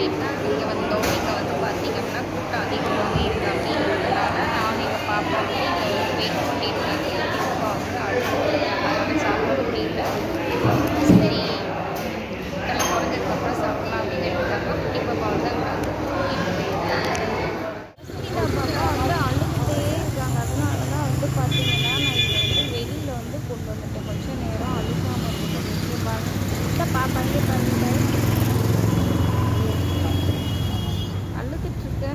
அப்படின்னா இங்கே வந்தோம் இங்கே வந்து பார்த்தீங்க அப்படின்னா கூட்டம் அதிகமாகவே இருக்குது அப்படின்றதுனால நானும் எங்கள் பாப்பாவுமே வெயிட் பண்ணிட்டு இருந்தேன் பாப்பா வந்து அழுது அதோட சாப்பிட முடியல சரி எல்லாம் போனதுக்கப்புறம் சாப்பிடலாம் அப்படின்னு எடுத்தாங்க குட்டி பாப்பா வந்து அங்கே வந்து பாப்பா வந்து அழுதுகிட்டே இருக்காங்க அதனால தான் வந்து பார்த்தீங்கன்னா நான் இங்கே வந்து வெளியில் வந்து கொண்டு வந்துட்டேன் கொஞ்சம் நேரம் அழுகாமல் இருந்துட்டு பாருங்க பாப்பா இங்கே பாருங்க அழுதுட்டு இருக்கேன்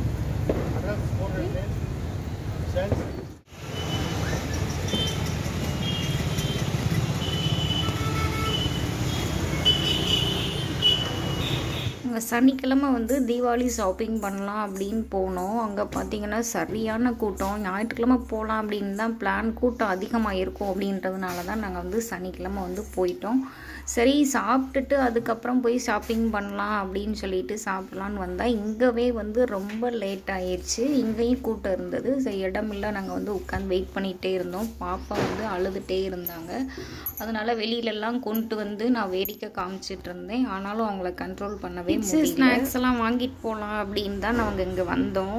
இங்கே சனிக்கிழமை வந்து தீபாவளி ஷாப்பிங் பண்ணலாம் அப்படின்னு போனோம் அங்கே பார்த்தீங்கன்னா சரியான கூட்டம் ஞாயிற்றுக்கிழமை போகலாம் அப்படின்னு தான் பிளான் கூட்டம் அதிகமாக இருக்கும் அப்படின்றதுனால தான் நாங்கள் வந்து சனிக்கிழமை வந்து போயிட்டோம் சரி சாப்பிட்டுட்டு அதுக்கப்புறம் போய் ஷாப்பிங் பண்ணலாம் அப்படின்னு சொல்லிட்டு சாப்பிட்லான்னு வந்தால் இங்கவே வந்து ரொம்ப லேட் ஆயிடுச்சு இங்கேயும் கூட்டம் இருந்தது சரி இடமில்ல நாங்கள் வந்து உட்காந்து வெயிட் பண்ணிகிட்டே இருந்தோம் பாப்பா வந்து அழுதுகிட்டே இருந்தாங்க அதனால் வெளியிலலாம் கொண்டு வந்து நான் வேடிக்கை காமிச்சிட்டு இருந்தேன் ஆனாலும் அவங்கள கண்ட்ரோல் பண்ணவே முடியல ஸ்நாக்ஸ் எல்லாம் வாங்கிட்டு போகலாம் அப்படின்னு தான் நாங்கள் இங்கே வந்தோம்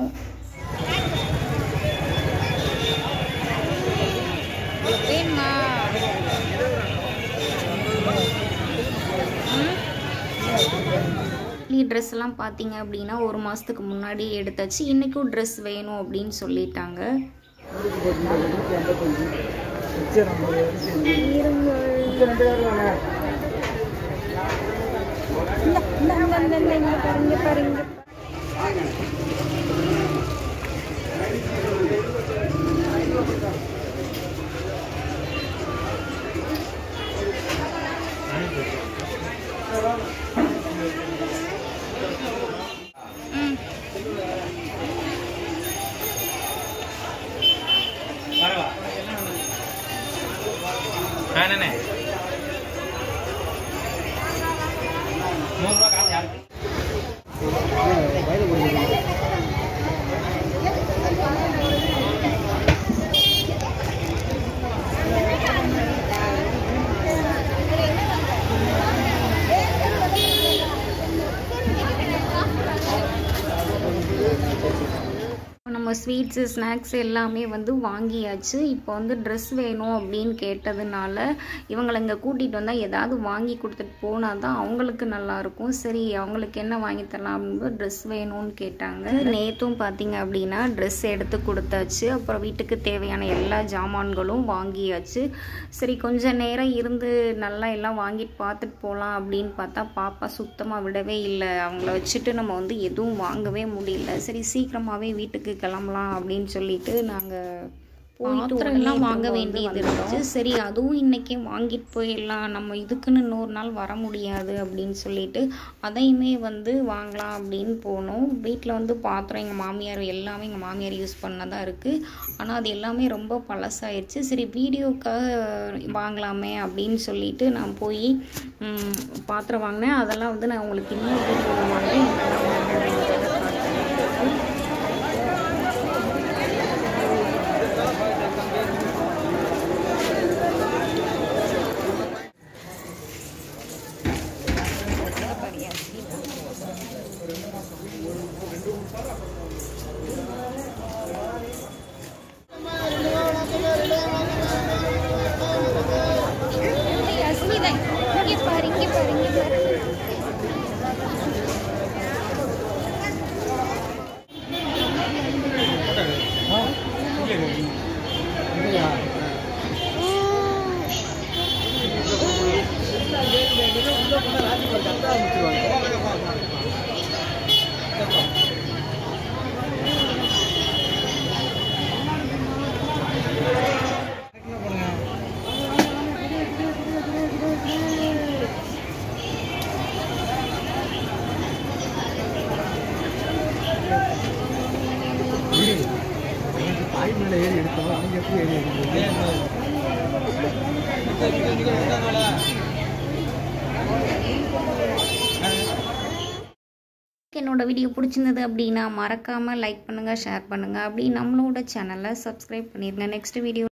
வேணுமா நீ ட்ரெஸ் எல்லாம் பார்த்தீங்க அப்படின்னா ஒரு மாதத்துக்கு முன்னாடி எடுத்தாச்சு இன்றைக்கும் ட்ரெஸ் வேணும் அப்படின்னு சொல்லிட்டாங்க இங்கே பாருங்க பாருங்க பரவா என்னண்ணே நூறுரூவா காசு யாருக்கு நம்ம ஸ்வீட்ஸு ஸ்நாக்ஸ் எல்லாமே வந்து வாங்கியாச்சு இப்போ வந்து ட்ரெஸ் வேணும் அப்படின்னு கேட்டதுனால இவங்களை இங்கே கூட்டிகிட்டு வந்தால் ஏதாவது வாங்கி கொடுத்துட்டு போனால் தான் அவங்களுக்கு நல்லாயிருக்கும் சரி அவங்களுக்கு என்ன வாங்கி தரலாம் அப்படின்னு ட்ரெஸ் வேணும்னு கேட்டாங்க நேற்றும் பார்த்தீங்க அப்படின்னா ட்ரெஸ் எடுத்து கொடுத்தாச்சு அப்புறம் வீட்டுக்கு தேவையான எல்லா ஜாமான்களும் வாங்கியாச்சு சரி கொஞ்ச நேரம் இருந்து நல்லா எல்லாம் வாங்கிட்டு பார்த்துட்டு போகலாம் அப்படின்னு பார்த்தா பாப்பா சுத்தமாக விடவே இல்லை அவங்கள வச்சுட்டு நம்ம வந்து எதுவும் வாங்கவே முடியல சரி சீக்கிரமாகவே வீட்டுக்கு கிளம்பலாம் அப்படின்னு சொல்லிட்டு நாங்கள் போயிட்டு எல்லாம் வாங்க வேண்டியது இருந்துச்சு சரி அதுவும் இன்னைக்கே வாங்கிட்டு போயிடலாம் நம்ம இதுக்குன்னு இன்னொரு நாள் வர முடியாது அப்படின்னு சொல்லிட்டு அதையுமே வந்து வாங்கலாம் அப்படின்னு போனோம் வீட்டில் வந்து பாத்திரம் எங்கள் மாமியார் எல்லாமே எங்கள் மாமியார் யூஸ் பண்ணதான் இருக்குது ஆனால் அது எல்லாமே ரொம்ப பழசாயிருச்சு சரி வீடியோக்காக வாங்கலாமே அப்படின்னு சொல்லிட்டு நான் போய் ம், பாத்திரம் வாங்கினேன் அதெல்லாம் வந்து நான் உங்களுக்கு இன்னும் வீடியோவில் வாங்கினேன் என்னெல்லாம் வாங்கினேன்றதை காட்டுறேன் அஸ்மிதன் இங்கே பாரு இங்கே பாரு இங்கே பாரு தாய் மேலே ஏறி எடுத்தோம் அவங்க எப்படி ஏறி எடுக்கிறது என்னோட வீடியோ பிடிச்சிருந்தது அப்படின்னா மறக்காமல் லைக் பண்ணுங்கள் ஷேர் பண்ணுங்கள் அப்படி நம்மளோட சேனலை சப்ஸ்கிரைப் பண்ணிடுங்க நெக்ஸ்ட் வீடியோ